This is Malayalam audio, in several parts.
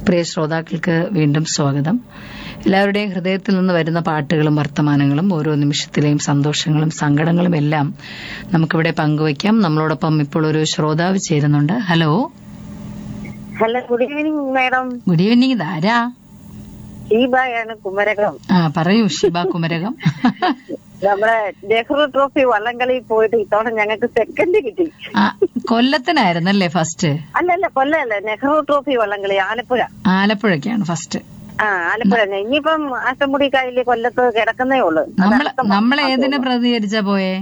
പ്രിയ ശ്രോതാക്കൾക്ക് വീണ്ടും സ്വാഗതം എല്ലാവരുടെയും ഹൃദയത്തിൽ നിന്ന് വരുന്ന പാട്ടുകളും വർത്തമാനങ്ങളും ഓരോ നിമിഷത്തിലെയും സന്തോഷങ്ങളും സങ്കടങ്ങളും എല്ലാം നമുക്കിവിടെ പങ്കുവയ്ക്കാം നമ്മളോടൊപ്പം ഇപ്പോൾ ഒരു ശ്രോതാവ് ചേരുന്നുണ്ട് hello hello good evening madam good evening ഇതാരാ ഷീബായാണ് കുമരകം ആ പറയൂ ഷിബ കുമരകം നമ്മുടെ നെഹ്റു ട്രോഫി വള്ളംകളി പോയിട്ട് ഇത്തവണ ഞങ്ങൾക്ക് സെക്കൻഡ് കിട്ടി ആ കൊല്ലത്തിനായിരുന്നല്ലേ ഫസ്റ്റ് അല്ലല്ല കൊല്ലല്ല നെഹ്റു ട്രോഫി വള്ളംകളി ആലപ്പുഴ ആലപ്പുഴയ്ക്കാണ് ഫസ്റ്റ് ആ ആലപ്പുഴ ഇനിയിപ്പം ആശമുടി കായലിൽ കൊല്ലത്ത് കിടക്കുന്നേ ഉള്ളു നമ്മൾ നമ്മൾ ഏതിനെ പ്രതികരിച്ചാ പോയേ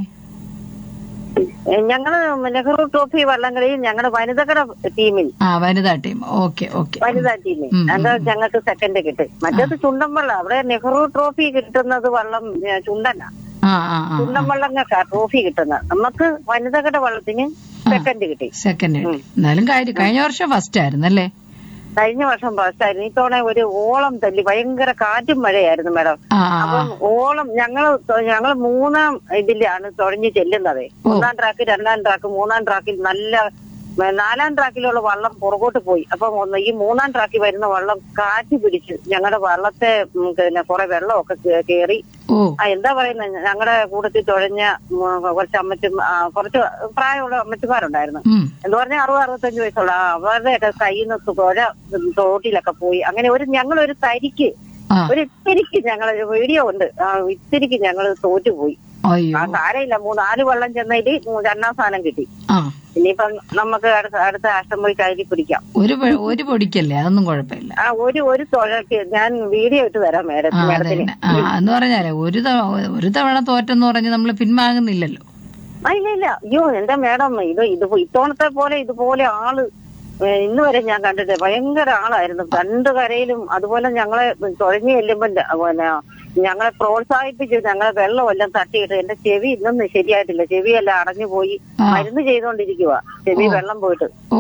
ഏ, ഞങ്ങള് നെഹ്റു ട്രോഫി വള്ളംകളിയിൽ ഞങ്ങളുടെ വനിതകളുടെ ടീമിൽ ആ വനിതാ ടീം ഓക്കെ ഓക്കെ വനിതാ ടീമിൽ ഉം, അത് ഞങ്ങൾക്ക് സെക്കൻഡ് കിട്ടി മറ്റേത് ചുണ്ടൻ വള്ളം അവിടെ നെഹ്റു ട്രോഫി കിട്ടുന്നത് വള്ളം ഏ, ചുണ്ടനാ ആ ആ ആ ചുണ്ടൻ വള്ളങ്ങൾക്കാ ട്രോഫി കിട്ടുന്നത് നമുക്ക് വനിതകളുടെ വള്ളത്തിന് സെക്കൻഡ് കിട്ടി സെക്കൻഡ് എന്നാലും കാര്യം കഴിഞ്ഞ വർഷം ഫസ്റ്റ് ആയിരുന്നല്ലേ കഴിഞ്ഞ വർഷം ഫസ്റ്റായിരുന്നു ഇത്തവണ ഒരു ഓളം തല്ലി ഭയങ്കര കാറ്റും മഴയായിരുന്നു മാഡം ആ ആ, ആ അപ്പം ഓളം ഞങ്ങൾ ഞങ്ങൾ മൂന്നാം ഇതിലാണ് തുഴഞ്ഞു ചെല്ലുന്നത് ഒന്നാം ട്രാക്ക് രണ്ടാം ട്രാക്ക് മൂന്നാം ട്രാക്കിൽ നല്ല ഏ, നാലാം ട്രാക്കിലുള്ള വള്ളം പുറകോട്ട് പോയി അപ്പം ഒന്ന് ഈ മൂന്നാം ട്രാക്കിൽ വരുന്ന വള്ളം കാറ്റ് പിടിച്ച് ഞങ്ങളുടെ വള്ളത്തെ ഉം, പിന്നെ കുറെ വെള്ളമൊക്കെ കേ- കേറി ഓ ആ എന്താ പറയുന്നത് ഞങ്ങളുടെ കൂട്ടത്തിൽ തുഴഞ്ഞ ഉം, കുറച്ച് അമ്മച്ചു കുറച്ച് പ്രായമുള്ള അമ്മച്ചുമാരുണ്ടായിരുന്നു ഉം എന്ന് പറഞ്ഞാൽ അറുപത് അറുപത്തഞ്ച് വയസ്സുള്ള അവരുടെയൊക്കെ കയ്യിൽ നിന്ന് തുഴ തോട്ടിലൊക്കെ പോയി അങ്ങനെ ഒരു ഞങ്ങൾ ഒരു തരിക്ക് ആ ഒരു ഇത്തിരിക്ക് ഞങ്ങൾ വീഡിയോ ഉണ്ട് ആ ഇത്തിരിക്ക് ഞങ്ങൾ തോറ്റുപോയി അയ്യോ ആ സാരമില്ല മൂന്ന് നാല് വെള്ളം ചെന്നതിൽ രണ്ടാം സ്ഥാനം കിട്ടി ആ ഇനിയിപ്പം നമുക്ക് അടുത്ത അടുത്ത അഷ്ടംപോയി കയ്യിൽ പിടിക്കാം ഒരു പൊ- ഒരു പൊടിക്കല്ലേ അതൊന്നും കുഴപ്പമില്ല ആ ഒരു ഒരു തുഴക്ക് ഞാൻ വീഡിയോ ഇട്ട് തരാം ആ മേഡത്തിന് അതെ മേഡത്തിന് ആ എന്ന് പറഞ്ഞാലേ ഒരു തവണ ഒരു തവണ തോറ്റെന്ന് പറഞ്ഞ് നമ്മൾ പിൻവാങ്ങുന്നില്ലല്ലോ ആ ഇല്ല ഇല്ല അയ്യോ എന്റെ മേഡം ഇത് ഇത് ഇത്തവണത്തെ പോലെ ഇതുപോലെ ആള് ഏ, ഇന്ന് വരെ ഞാൻ കണ്ടിട്ട് ഭയങ്കര ആളായിരുന്നു രണ്ട് കരയിലും അതുപോലെ ഞങ്ങളെ തുഴഞ്ഞു ചെല്ലുമ്പോ ല- പിന്നെ ഞങ്ങളെ പ്രോത്സാഹിപ്പിച്ച് ഞങ്ങളെ വെള്ളമെല്ലാം തട്ടിയിട്ട് എന്റെ ചെവി ഇന്നൊന്നും ശരിയായിട്ടില്ല ചെവിയെല്ലാം അടഞ്ഞു പോയി ആ. മരുന്ന് ചെയ്തോണ്ടിരിക്കുക ചെവി വെള്ളം പോയിട്ട് ഓ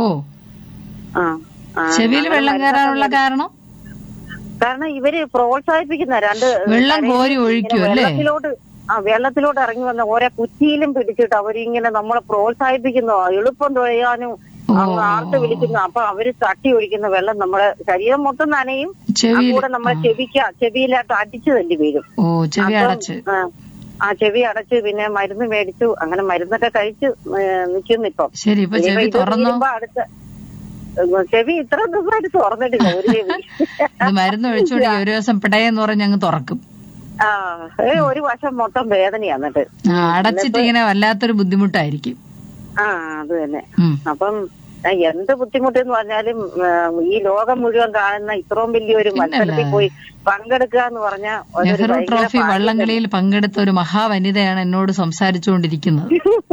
ആ ആ, ചെവിയിൽ ഞങ്ങള് വെള്ളം മരുന്നൊക്കെ കയറാനുള്ള കാരണം കാരണം ഇവര് പ്രോത്സാഹിപ്പിക്കുന്ന രണ്ട് വെള്ളം കരയിൽ കോരി ഇങ്ങനെ ഒഴിക്കും അല്ലേ വെള്ളത്തിലോട്ട് ആ വെള്ളത്തിലോട്ട് ഇറങ്ങി വന്ന ഓരോ കുറ്റിയിലും പിടിച്ചിട്ട് അവരിങ്ങനെ നമ്മളെ പ്രോത്സാഹിപ്പിക്കുന്നു എളുപ്പം തുഴയാനും ഓ. അങ്ങ് ആർത്ത് വിളിക്കുന്നു അപ്പൊ അവര് തട്ടി ഒഴിക്കുന്ന വെള്ളം നമ്മുടെ ശരീരം മൊത്തം നനയും ആ ചെവിയിൽ കൂടെ നമ്മളെ ചെവിക്ക ചെവിയിലായിട്ട് അടിച്ചു തല്ലി വീഴും ഓ ചെവി അപ്പം, അടച്ച് ആ, ആ ചെവി അടച്ച് പിന്നെ മരുന്ന് മേടിച്ചു അങ്ങനെ മരുന്നൊക്കെ കഴിച്ച് നിൽക്കുന്നു ഇപ്പം ശരി ഇപ്പൊ ഇനിയിപ്പോ ചെവി ഇത് തുറന്നോ തീരുമ്പോ അടുത്ത ഏ, ചെവി ഇത്ര ദിവസമായിട്ട് തുറന്നിട്ടില്ല ഒരു ചെവി ഇത് മരുന്ന് ഒഴിച്ചുകൊണ്ട് ഒരു ദിവസം പിടയെന്ന് പറഞ്ഞ് അങ്ങ് തുറക്കും ആ ഏ, ഒരു വശം മൊത്തം വേദനയാ എന്നിട്ട് ആ അടച്ചിട്ട് ഇങ്ങനെ വല്ലാത്തൊരു ബുദ്ധിമുട്ടായിരിക്കും ആ അത് തന്നെ ഉം. അപ്പം ആ, എന്ത് ബുദ്ധിമുട്ടെന്ന് പറഞ്ഞാലും ആ, ഈ ലോകം മുഴുവൻ കാണുന്ന ഇത്രയും വലിയൊരു മത്സരത്തിൽ പോയി പങ്കെടുക്കുക എന്ന് പറഞ്ഞാൽ നെഹ്റു ട്രോഫി വള്ളംകളിയിൽ പങ്കെടുത്ത ഒരു മഹാവനിതയാണ് എന്നോട് സംസാരിച്ചുകൊണ്ടിരിക്കുന്നത്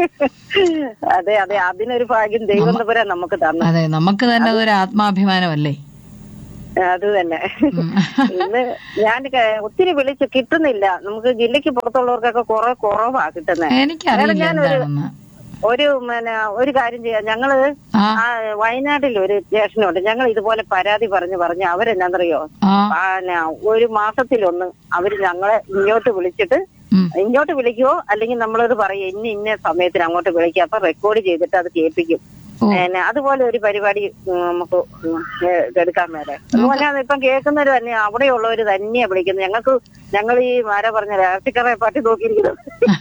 അതെ അതെ അതിനൊരു ഭാഗ്യം ദൈവം തമ്പുരാൻ നമുക്ക് തന്നു അതെ നമുക്ക് തന്നെ അതൊരു ആത്മാഭിമാനമല്ലേ അത് തന്നെ ഉം. ഇന്ന് ഞാൻ ക- ഒത്തിരി വിളിച്ച് കിട്ടുന്നില്ല നമുക്ക് ജില്ലക്ക് പുറത്തുള്ളവർക്കൊക്കെ കുറെ കുറവാ കിട്ടുന്നത് എനിക്കറിയില്ല ഞാനൊരു- എന്താണെന്ന് ഒരു പിന്നെ ഒരു കാര്യം ചെയ്യാം ഞങ്ങള് ആ ആ വയനാട്ടിൽ ഒരു സ്റ്റേഷനുണ്ട് ഞങ്ങൾ ഇതുപോലെ പരാതി പറഞ്ഞു പറഞ്ഞ് അവരെന്നാന്നറിയോ ആ പിന്നെ ഒരു മാസത്തിലൊന്ന് അവര് ഞങ്ങളെ ഇങ്ങോട്ട് വിളിച്ചിട്ട് ഉം. ഇങ്ങോട്ട് വിളിക്കുവോ അല്ലെങ്കിൽ നമ്മളോട് പറയും ഇന്ന ഇന്ന സമയത്തിന് അങ്ങോട്ട് വിളിക്കുക അപ്പൊ റെക്കോർഡ് ചെയ്തിട്ട് അത് കേൾപ്പിക്കും ഓ പിന്നെ അതുപോലെ ഒരു പരിപാടി ഉം, നമുക്ക് ഉം, ഏ, എടുക്കാൻ മേലെ അതുപോലെ ഇപ്പം കേൾക്കുന്നവര് തന്നെ അവിടെയുള്ളവര് തന്നെയാ വിളിക്കുന്നത് ഞങ്ങൾക്ക് ഞങ്ങൾ ഈ ആരാ പറഞ്ഞ രാഷ്ട്രീയക്കാരെ പാട്ടി നോക്കിയിരിക്കുന്നത്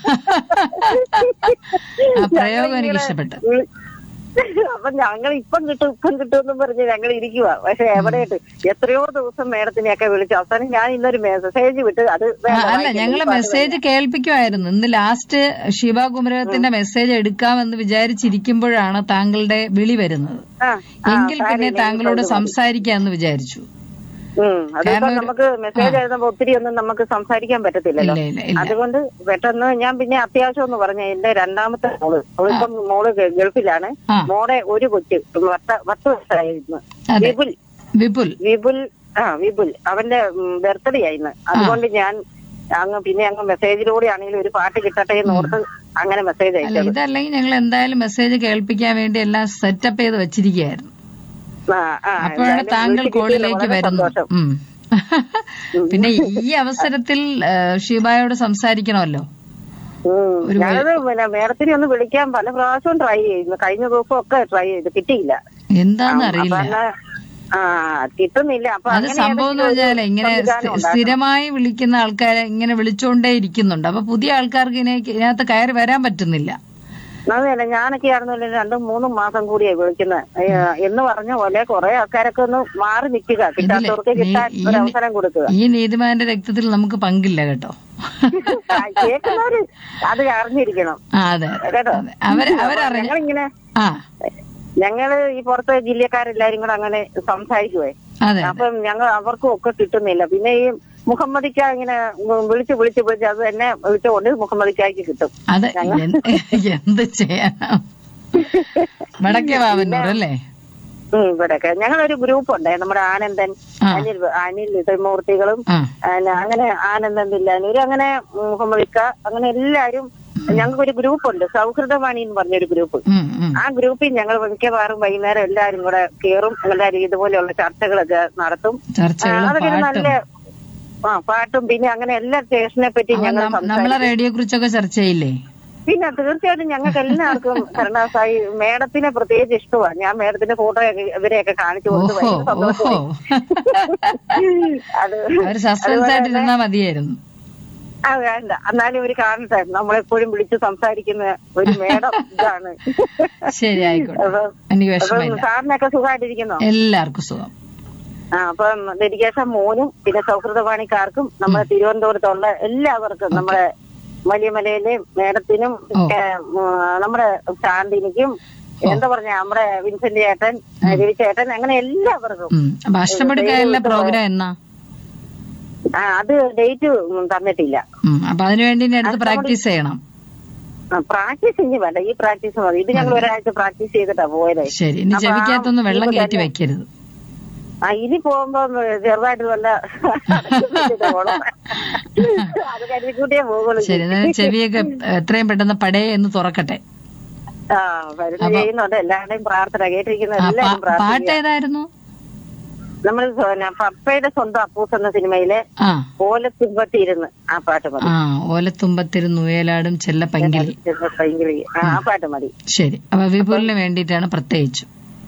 ആ പ്രയോഗം എനിക്ക് ഇഷ്ടപ്പെട്ടു വിളി- അപ്പൊ ഞങ്ങൾ ഇപ്പം കിട്ടും ഇപ്പം കിട്ടും എന്നും പറഞ്ഞ് ഞങ്ങൾ ഇരിക്കുക പക്ഷെ എവിടെയായിട്ട് എത്രയോ ദിവസം മേഡത്തിനെയൊക്കെ വിളിച്ചു അവസാനം ഞാൻ ഇന്നൊരു മെസ്സേജ് വിട്ട് അത് ആ, വേണ്ട, അല്ല വായിക്കണ്ട, ഞങ്ങള് ഈ പാട്ട് മെസ്സേജ് കേൾപ്പിക്കുമായിരുന്നു ഇന്ന് ലാസ്റ്റ് ശിവ കുമരകത്തിന്റെ മെസ്സേജ് എടുക്കാമെന്ന് വിചാരിച്ചിരിക്കുമ്പോഴാണ് താങ്കളുടെ വിളി വരുന്നത് ആ, ആ, എങ്കിൽ പിന്നെ സാരമില്ല, താങ്കളോട് ഇനിയിപ്പം ഇത് മതി. സംസാരിക്കാന്ന് വിചാരിച്ചു ഉം, അതിപ്പോ കാരണം ഒരു- നമുക്ക് മെസ്സേജ് എഴുതുമ്പോ ഒത്തിരി ഒന്നും നമുക്ക് സംസാരിക്കാൻ പറ്റത്തില്ലല്ലോ ഇല്ല ഇല്ല ഇല്ല അതുകൊണ്ട് പെട്ടെന്ന് ഞാൻ പിന്നെ അത്യാവശ്യം എന്ന് പറഞ്ഞ എന്റെ രണ്ടാമത്തെ മോള് അവളിപ്പം മോള് ഗ- ഗൾഫിലാണ് ആ. മോളെ ഒരു കൊച്ച് പത്ത് പത്ത് വയസ്സായിരുന്നു അതെ. വിപുൽ വിപുൽ വിപുൽ ആ വിപുൽ അവന്റെ ബർത്ത്ഡേ ആയിന്ന് അതുകൊണ്ട് ഞാൻ അങ്ങ് പിന്നെ അങ്ങ് മെസ്സേജിലൂടെ ആണെങ്കിലും ഒരു പാട്ട് കിട്ടട്ടെ എന്ന് ഓർത്ത് അങ്ങനെ മെസ്സേജ് അല്ല അയച്ചത് ഇതല്ലെങ്കിൽ ഞങ്ങൾ എന്തായാലും മെസ്സേജ് കേൾപ്പിക്കാൻ വേണ്ടി എല്ലാം സെറ്റപ്പ് ചെയ്ത് വെച്ചിരിക്കുകയായിരുന്നു ആ, ആ, അപ്പോഴാണ് എന്തായാലും താങ്കൾ വിളിച്ച് കോളിലേക്ക് കിട്ടിയതിൽ വളരെ വരുന്നത് സന്തോഷം. ഉം. പിന്നെ ഈ അവസരത്തിൽ ആ, ഷീബായോട് സംസാരിക്കണമല്ലോ ഉം. ഒരു ഞാനത് പിന്നെ മേഡത്തിനെ ഒന്ന് വിളിക്കാൻ പല പ്രാവശ്യവും ട്രൈ ചെയ്യുന്നു കഴിഞ്ഞ ദിവസം ഒക്കെ ട്രൈ ചെയ്തു കിട്ടിയില്ല എന്താന്ന് അപ്പൊ അറിയില്ല എന്നാ ആ കിട്ടുന്നില്ല അപ്പൊ അത് അങ്ങനെ സംഭവം എന്ന് ഏതെങ്കിലും ഒരു പറഞ്ഞാല് ഇങ്ങനെ സംവിധാനം സ്ഥി- ഉണ്ടാക്കണം. സ്ഥിരമായി വിളിക്കുന്ന ആൾക്കാരെ ഇങ്ങനെ വിളിച്ചുകൊണ്ടേ ഇരിക്കുന്നുണ്ട് അപ്പൊ പുതിയ ആൾക്കാർക്ക് ഇതിനെ ഇതിനകത്ത് കയറി വരാൻ പറ്റുന്നില്ല അതല്ല ഞാനൊക്കെ ആയിരുന്നില്ല രണ്ടും മൂന്നും മാസം കൂടിയായി വിളിക്കുന്നത് എന്ന് പറഞ്ഞ പോലെ കുറെ ആൾക്കാരൊക്കെ ഒന്ന് മാറി നിൽക്കുക കിട്ടാത്തവർക്ക് ഇതിലെ കിട്ടാൻ ഈ- ഒരു ഈ- അവസരം കൊടുക്കുക ഈ നീതിമാന്റെ രക്തത്തിൽ നമുക്ക് പങ്കില്ല കേട്ടോ ആ, കേൾക്കുന്നവര് അത് അറിഞ്ഞിരിക്കണം ആ അതെ അതെ, കേട്ടോ അതെ. അവര് അവരറിഞ്ഞ ഞങ്ങളിങ്ങനെ ആ ഞങ്ങള് ഈ പുറത്തെ ജില്ലക്കാരെല്ലാരും കൂടെ അങ്ങനെ സംസാരിക്കുവേ അതെ അപ്പം ഞങ്ങൾ അവർക്കും ഒക്കെ കിട്ടുന്നില്ല പിന്നെ ഈ മുഹമ്മദിക്ക ഇങ്ങനെ ഉം വിളിച്ച് വിളിച്ച് വിളിച്ച് അത് തന്നെ വിളിച്ചുകൊണ്ട് മുഹമ്മദിക്കായ്ക്ക് കിട്ടും അത് എന്ത് എന്ത് ചെയ്യാനാ വടക്കേ വാവന്നൂർ അല്ലേ ഉം ഇവിടെയൊക്കെ ഞങ്ങളൊരു ഗ്രൂപ്പ് ഉണ്ട് നമ്മുടെ ആനന്ദൻ ആ. അനിൽ അനിൽ ത്രിമൂർത്തികളും ആ പിന്നെ അങ്ങനെ ആനന്ദൻ തില്ലാനൂര് അങ്ങനെ മുഹമ്മദിക്ക അങ്ങനെ എല്ലാരും ഞങ്ങൾക്ക് ഒരു ഗ്രൂപ്പ് ഉണ്ട് സൗഹൃദവാണി എന്ന് പറഞ്ഞൊരു ഗ്രൂപ്പ് ഉം, ഉം. ആ ഗ്രൂപ്പിൽ ഞങ്ങൾ മിക്കവാറും വൈകുന്നേരം എല്ലാരും കൂടെ കയറും എല്ലാരും ഇതുപോലെയുള്ള ചർച്ചകളൊക്കെ നടത്തും ആ, ചർച്ചകളും അതൊക്കെ ഒരു പാട്ടും നല്ല ആ പാട്ടും പിന്നെ അങ്ങനെ എല്ലാ സ്റ്റേഷനെ പറ്റി അപ്പൊ ഞങ്ങൾ നം- സംസാരിക്കും നമ്മളെ റേഡിയോ കുറിച്ചൊക്കെ ചർച്ച ചെയ്യില്ലേ പിന്നെ തീർച്ചയായിട്ടും ഞങ്ങൾക്ക് എല്ലാവർക്കും കരുണാസായി മേഡത്തിനെ പ്രത്യേകിച്ച് ഇഷ്ടമാണ് ഞാൻ മേഡത്തിന്റെ ഫോട്ടോ ഇവരെയൊക്കെ കാണിച്ചു കൊടുത്ത് ഓഹോ ഭയങ്കര ഓഹോ സന്തോഷമായി അത് അവര് സസ്പെൻസ് ആയിട്ട് ഇരുന്നാ മതിയായിരുന്നു ആ വേണ്ട എന്നാലും ഒരു കാണട്ടെ നമ്മളെപ്പോഴും വിളിച്ച് സംസാരിക്കുന്ന ഒരു മേഡം ഇതാണ് ശരി ആയിക്കോട്ടെ അപ്പൊ എനിക്ക് അപ്പം വിഷമമില്ല സാറിനൊക്കെ സുഖമായിട്ടിരിക്കുന്നോ എല്ലാവർക്കും സുഖം ആ അപ്പം ഡെഡിക്കേഷൻ മോനും പിന്നെ സൗഹൃദവാണിക്കാർക്കും നമ്മുടെ തിരുവനന്തപുരത്തുള്ള എല്ലാവർക്കും നമ്മുടെ വലിയ മലയിലെ മേഡത്തിനും ഓ. ഏ, ഉം, നമ്മുടെ ശാന്തിനിക്കും എന്താ പറഞ്ഞ നമ്മുടെ വിൻസെന്റ് ചേട്ടൻ രവി ചേട്ടൻ അങ്ങനെ എല്ലാവർക്കും ഉം. അപ്പൊ അഷ്ടമുടിക്കായലിലെ പ്രോഗ്രാം എന്നാ ആ അത് ഡേറ്റ് തന്നിട്ടില്ല ഉം. അപ്പൊ അതിനുവേണ്ടി ഇനി അടുത്ത് പ്രാക്ടീസ് ചെയ്യണം പ്രാക്ടീസ് ഇനി വേണ്ട ഈ പ്രാക്ടീസ് മതി ഇത് ഞങ്ങൾ ഒരാഴ്ച പ്രാക്ടീസ് ചെയ്തിട്ടാ പോയത് ശരി ഇനി അപ്പൊ ആ ചെവിക്കകത്തൊന്ന് വെള്ളം ഇപ്പൊ കയറ്റി തന്നെ- വെക്കരുത് ആ ഇനി പോകുമ്പോ ചെറുതായിട്ട് വല്ല പോണം. അത് കരുതിക്കൂട്ടിയേ പോകുള്ളൂ ശരി എന്നാൽ ചെവിയൊക്കെ എത്രയും പെട്ടെന്ന് പടേ എന്ന് തുറക്കട്ടെ ആ വരുന്ന ചെയ്യുന്നുണ്ട് എല്ലാവരുടെയും പ്രാർത്ഥന കേട്ടിരിക്കുന്ന ആ, എല്ലാവരും പാ- പാട്ട് പ്രാർത്ഥന ഏതായിരുന്നു നമ്മൾ പപ്പയുടെ സ്വന്തം അപ്പൂസ് എന്ന സിനിമയിലെ ആ ഓലത്തുമ്പത്തിരുന്ന് ആ പാട്ട് മതി ആ ഓലത്തുമ്പത്തിരുന്ന് ഉയലാടും ചെല്ല പങ്കിളി ഭയങ്കര ആ ആ പാട്ട് മതി ശരി അപ്പൊ വിപുലിന് വേണ്ടിയിട്ടാണ് പ്രത്യേകിച്ച്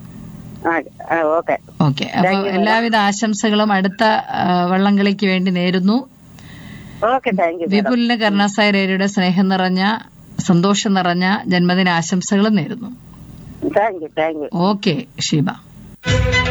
ആ ഓക്കെ ഓക്കെ അപ്പൊ എല്ലാവിധ ആശംസകളും അടുത്ത ആ, വള്ളംകളിക്ക് വേണ്ടി നേരുന്നു ഓക്കെ താങ്ക് യു വിപുലിന് കരുണാസായി രേരയുടെ സ്നേഹം നിറഞ്ഞ സന്തോഷം നിറഞ്ഞ ജന്മദിന ആശംസകളും നേരുന്നു thank you thank you okay Sheeba